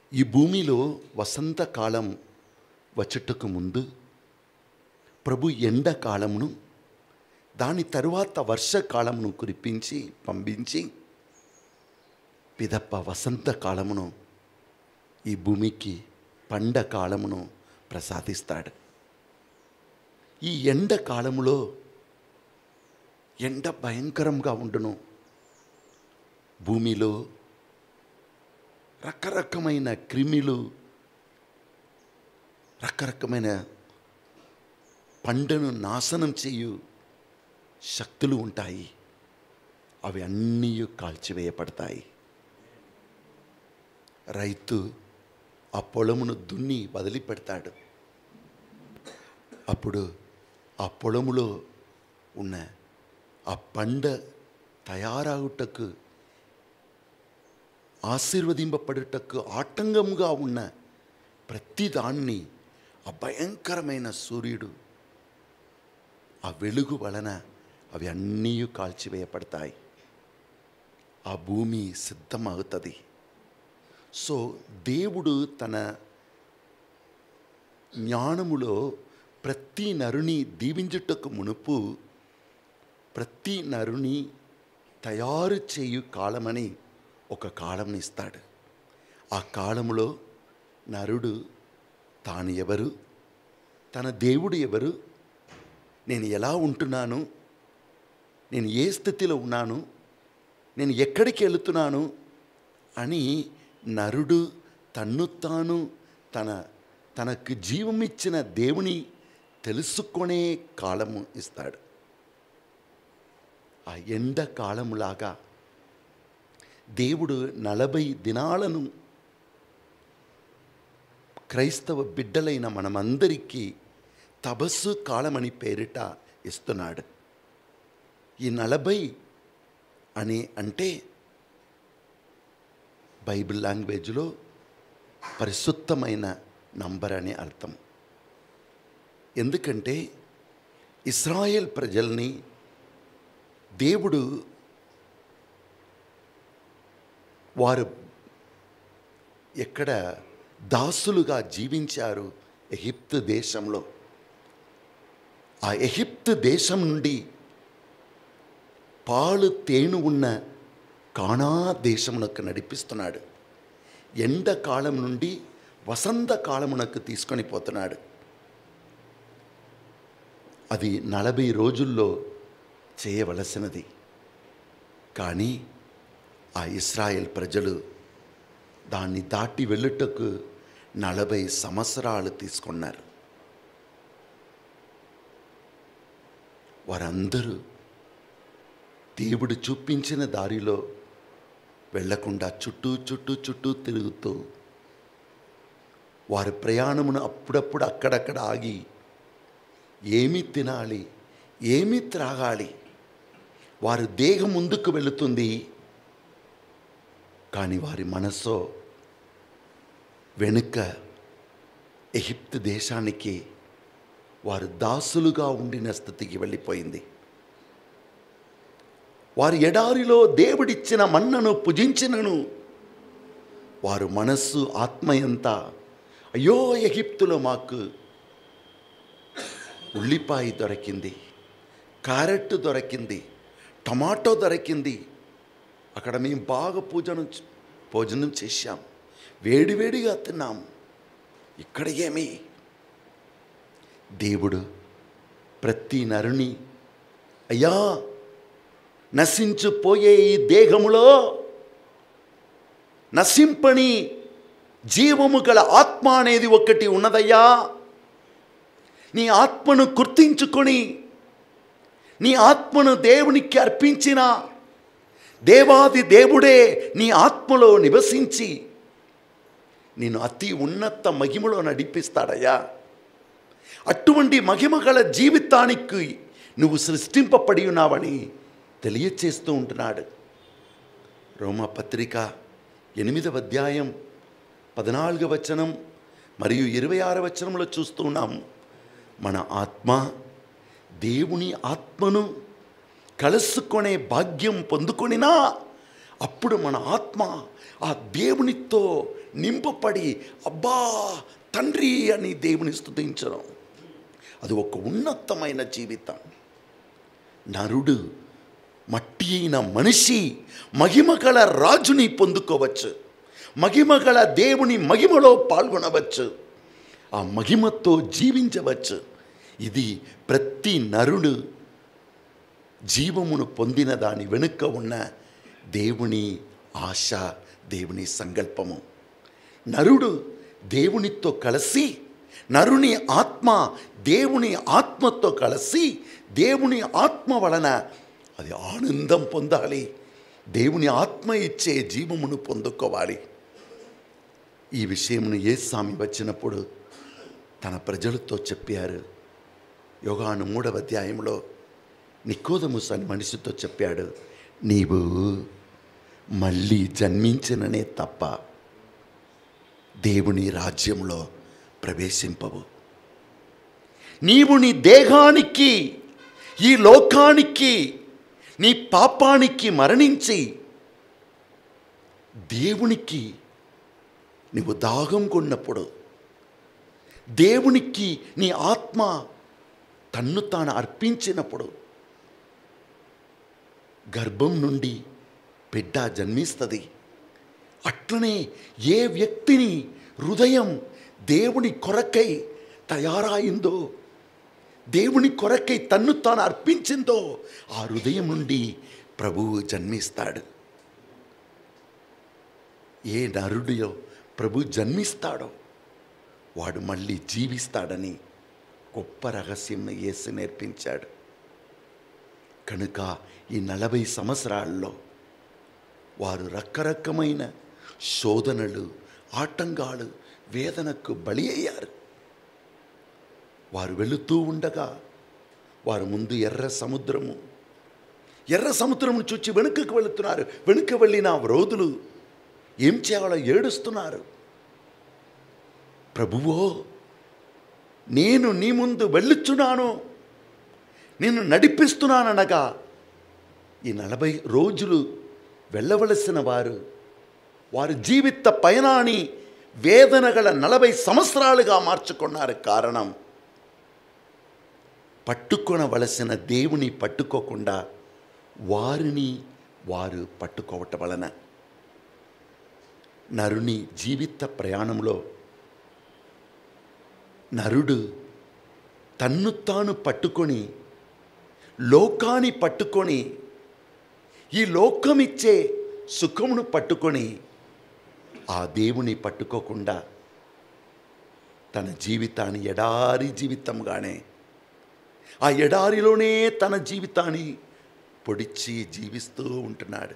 ఈ భూమిలో వసంతకాలం వచ్చుటకు ముందు ప్రభు ఎండకాలమును దాని తరువాత వర్షకాలమును కురిపించి పంపించి పిదప్ప వసంతకాలమును ఈ భూమికి పండ కాలమును ప్రసాదిస్తాడు ఈ ఎండ కాలములో ఎండ భయంకరంగా ఉండును భూమిలో రకరకమైన క్రిమిలు రకరకమైన పంటను నాశనం చేయు శక్తులు ఉంటాయి అవి అన్నీ కాల్చివేయబడతాయి రైతు ఆ పొలమును దున్ని వదిలిపెడతాడు అప్పుడు ఆ పొలములో ఉన్న ఆ పంట తయారవుటకు ఆశీర్వదింపబడుటకు ఆటంకంగా ఉన్న ప్రతిదాన్ని ఆ భయంకరమైన సూర్యుడు ఆ వెలుగు వలన అవి అన్నీ కాల్చివేయబడతాయి ఆ భూమి సిద్ధమవుతుంది సో దేవుడు తన జ్ఞానములో ప్రతి నరుని దీవించుటకు మునుపు ప్రతి నరుని తయారు చేయు కాలమని ఒక కాలంని ఇస్తాడు ఆ కాలములో నరుడు తాను ఎవరు తన దేవుడు ఎవరు నేను ఎలా ఉంటున్నాను నేను ఏ స్థితిలో ఉన్నాను నేను ఎక్కడికి వెళుతున్నాను అని నరుడు తన్ను తాను తన తనకు జీవమిచ్చిన దేవుని తెలుసుకునే కాలము ఇస్తాడు ఆ ఎండ కాలములాగా దేవుడు నలభై దినాలను క్రైస్తవ బిడ్డలైన మనమందరికీ తపస్సు కాలమని పేరిట ఇస్తున్నాడు ఈ నలభై అని అంటే బైబిల్ లాంగ్వేజ్లో పరిశుద్ధమైన నంబర్ అని అర్థం ఎందుకంటే ఇస్రాయేల్ ప్రజల్ని దేవుడు వారు ఎక్కడ దాసులుగా జీవించారు ఎగిప్తు దేశంలో ఆ ఎగిప్తు దేశం నుండి పాలు తేను ఉన్న కానా దేశమునకు నడిపిస్తున్నాడు ఎండకాలం నుండి వసంత కాలమునకు తీసుకొని పోతున్నాడు అది నలభై రోజుల్లో చేయవలసినది కానీ ఆ ఇస్రాయేల్ ప్రజలు దాన్ని దాటి వెళ్ళుటకు నలభై సంవత్సరాలు తీసుకున్నారు వారందరూ దేవుడు చూపించిన దారిలో వెళ్లకుండా చుట్టూ చుట్టూ చుట్టూ తిరుగుతూ వారి ప్రయాణమును అప్పుడప్పుడు అక్కడక్కడ ఆగి ఏమి తినాలి ఏమి త్రాగాలి వారి దేహం ముందుకు వెళుతుంది కానీ వారి మనస్సో వెనుక ఎగిప్తు దేశానికి వారు దాసులుగా ఉండిన స్థితికి వెళ్ళిపోయింది వారి ఎడారిలో దేవుడిచ్చిన మన్నను పుజించినను వారు మనస్సు ఆత్మయంతా అయ్యో ఎగిప్తులో మాకు ఉల్లిపాయ దొరికింది క్యారెట్ దొరికింది టమాటో దొరికింది అక్కడ మేము బాగా పూజను భోజనం చేశాం వేడివేడిగా తిన్నాం ఇక్కడ ఏమి దేవుడు ప్రతి నరుని అయ్యా నశించిపోయే ఈ దేహములో నశింపని జీవము గల ఆత్మ అనేది ఒకటి ఉన్నదయ్యా నీ ఆత్మను గుర్తించుకొని నీ ఆత్మను దేవునికి అర్పించిన దేవాది దేవుడే నీ ఆత్మలో నివసించి నేను అతి ఉన్నత మహిమలో నడిపిస్తాడయ్యా అటువంటి మహిమ గల జీవితానికి నువ్వు సృష్టింపబడి ఉన్నావని తెలియచేస్తూ ఉంటున్నాడు రోమపత్రిక ఎనిమిదవ అధ్యాయం పద్నాలుగవ వచనం మరియు ఇరవై ఆరవ వచనంలో చూస్తున్నాం మన ఆత్మ దేవుని ఆత్మను కలుసుకునే భాగ్యం పొందుకొనినా అప్పుడు మన ఆత్మ ఆ దేవునితో నింపబడి అబ్బా తండ్రి అని దేవుని స్తుతించడం అది ఒక ఉన్నతమైన జీవితం నరుడు మట్టి అయిన మనిషి మహిమగల రాజుని పొందుకోవచ్చు మహిమగల దేవుని మహిమలో పాల్గొనవచ్చు ఆ మహిమతో జీవించవచ్చు ఇది ప్రతి నరుడు జీవమును పొందిన దాని వెనుక ఉన్న దేవుని ఆశ దేవుని సంకల్పము నరుడు దేవునితో కలిసి నరుని ఆత్మ దేవుని ఆత్మతో కలిసి దేవుని ఆత్మ వలన అది ఆనందం పొందాలి దేవుని ఆత్మ ఇచ్చే జీవమును పొందుకోవాలి ఈ విషయమును ఏ స్వామి వచ్చినప్పుడు తన ప్రజలతో చెప్పారు యోగాను మూడవ అధ్యాయంలో నికోదముస్ అని మనిషితో చెప్పాడు నీవు మళ్ళీ జన్మించిననే తప్ప దేవుని రాజ్యంలో ప్రవేశింపవు నీవు నీ దేహానికి ఈ లోకానికి నీ పాపానికి మరణించి దేవునికి నువ్వు దాహం కొన్నప్పుడు దేవునికి నీ ఆత్మ తన్ను తాను అర్పించినప్పుడు గర్భం నుండి బిడ్డ జన్మిస్తుంది అట్లనే ఏ వ్యక్తిని హృదయం దేవుని కొరకై తయారైందో దేవుని కొరకై తన్ను తాను అర్పించిందో ఆ హృదయం నుండి ప్రభువు జన్మిస్తాడు ఏ నరుడిలో ప్రభు జన్మిస్తాడో వాడు మళ్ళీ జీవిస్తాడని గొప్ప రహస్యం యేసు నేర్పించాడు కనుక ఈ నలభై సంవత్సరాల్లో వారు రకరకమైన శోధనలు ఆటంకాలు వేదనకు బలి అయ్యారు వారు వెళుతూ ఉండగా వారు ముందు ఎర్ర సముద్రము ఎర్ర సముద్రము చూచి వెనుకకు వెళుతున్నారు వెనుక వెళ్ళిన రోధులు ఏం చేయాలో ఏడుస్తున్నారు ప్రభువో నేను నీ ముందు వెళ్ళుచున్నాను నిన్ను నడిపిస్తున్నాననగా ఈ నలభై రోజులు వెళ్ళవలసిన వారు వారి జీవిత పయనాన్ని వేదన గల నలభై సంవత్సరాలుగా మార్చుకున్నారు కారణం పట్టుకొనవలసిన దేవుని పట్టుకోకుండా వారిని వారు పట్టుకోవటం వలన నరుని జీవిత ప్రయాణంలో నరుడు తన్ను తాను పట్టుకొని లోకాన్ని పట్టుకొని ఈ లోకమిచ్చే సుఖమును పట్టుకొని ఆ దేవుని పట్టుకోకుండా తన జీవితాన్ని ఎడారి జీవితంగానే ఆ ఎడారిలోనే తన జీవితాన్ని పొడిచి జీవిస్తూ ఉంటున్నాడు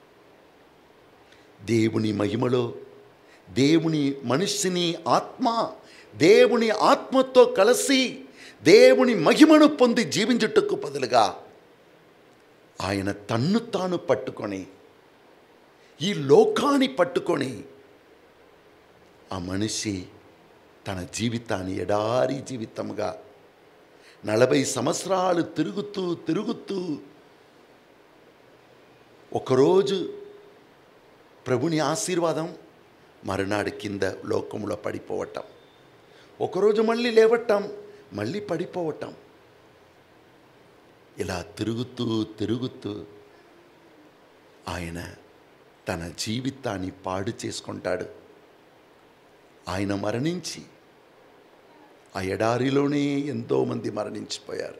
దేవుని మహిమలో దేవుని మనిషిని ఆత్మ దేవుని ఆత్మతో కలిసి దేవుని మహిమను పొంది జీవించుటకు బదులుగా ఆయన తన్ను తాను పట్టుకొని ఈ లోకాన్ని పట్టుకొని ఆ మనిషి తన జీవితాన్ని ఎడారి జీవితంగా నలభై సంవత్సరాలు తిరుగుతూ తిరుగుతూ ఒకరోజు ప్రభుని ఆశీర్వాదం మరునాడు కింద లోకంలో పడిపోవటం ఒకరోజు మళ్ళీ లేవటం మళ్ళీ పడిపోవటం ఇలా తిరుగుతూ తిరుగుతూ ఆయన తన జీవితాన్ని పాడు చేసుకుంటాడు ఆయన మరణించి ఆ ఎడారిలోనే ఎంతోమంది మరణించిపోయారు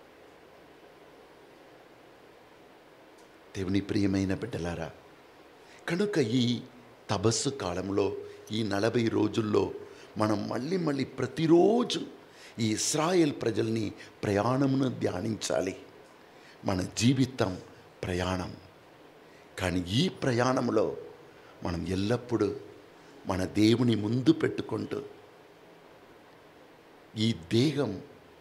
దేవుని ప్రియమైన బిడ్డలారా కనుక ఈ తపస్సు కాలంలో ఈ నలభై రోజుల్లో మనం మళ్ళీ మళ్ళీ ప్రతిరోజు ఈ ఇస్రాయేల్ ప్రజల్ని ప్రయాణమును ధ్యానించాలి మన జీవితం ప్రయాణం కానీ ఈ ప్రయాణంలో మనం ఎల్లప్పుడూ మన దేవుని ముందు పెట్టుకుంటూ ఈ దేహం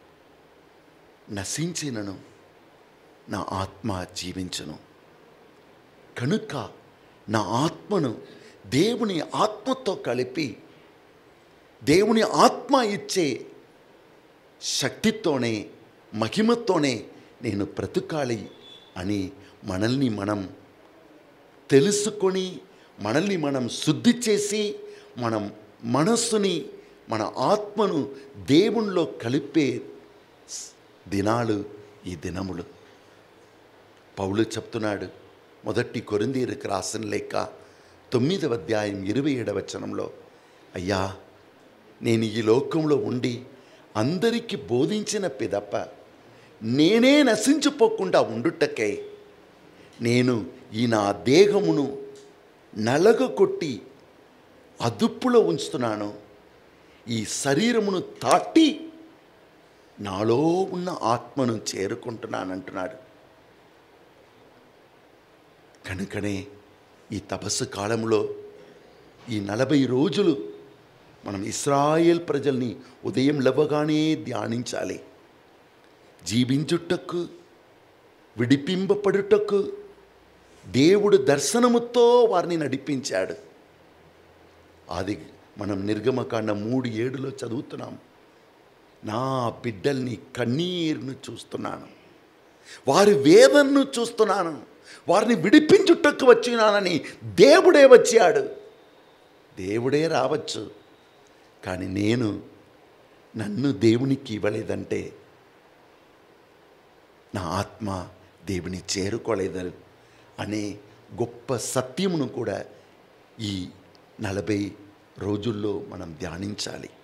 నశించినను నా ఆత్మ జీవించును కనుక నా ఆత్మను దేవుని ఆత్మతో కలిపి దేవుని ఆత్మ ఇచ్చే శక్తితోనే మహిమతోనే నేను బ్రతుకాలి అని మనల్ని మనం తెలుసుకొని మనల్ని మనం శుద్ధి చేసి మనం మనస్సుని మన ఆత్మను దేవునిలో కలిపే స్- దినాలు ఈ దినములు పౌలు చెప్తున్నాడు మొదటి కొరిందీరికి రాసిన లేక తొమ్మిదవ అధ్యాయం ఇరవై ఏడవ వచనంలో అయ్యా నేను ఈ లోకంలో ఉండి అందరికీ బోధించిన పిదప్ప నేనే నశించిపోకుండా ఉండుటకై నేను ఈ నా దేహమును నలగకొట్టి అదుపులో ఉంచుతున్నాను ఈ శరీరమును తాటి నాలో ఉన్న ఆత్మను చేరుకుంటున్నానంటున్నాడు కనుకనే ఈ తపస్సు కాలంలో ఈ నలభై రోజులు మనం ఇస్రాయేల్ ప్రజల్ని ఉదయం లేవగానే ధ్యానించాలి జీవించుటకు విడిపింపబడుటకు దేవుడు దర్శనముతో వారిని నడిపించాడు అది మనం నిర్గమకాండ మూడు ఏడులో చదువుతున్నాం నా బిడ్డల్ని కన్నీరును చూస్తున్నాను వారి వేదనను చూస్తున్నాను వారిని విడిపించుటకు వచ్చినానని దేవుడే వచ్చాడు దేవుడే రావచ్చు కానీ నేను నన్ను దేవునికి ఇవ్వలేదంటే నా ఆత్మ దేవుని చేరుకోలేదు అనే గొప్ప సత్యమును కూడా ఈ నలభై రోజుల్లో మనం ధ్యానించాలి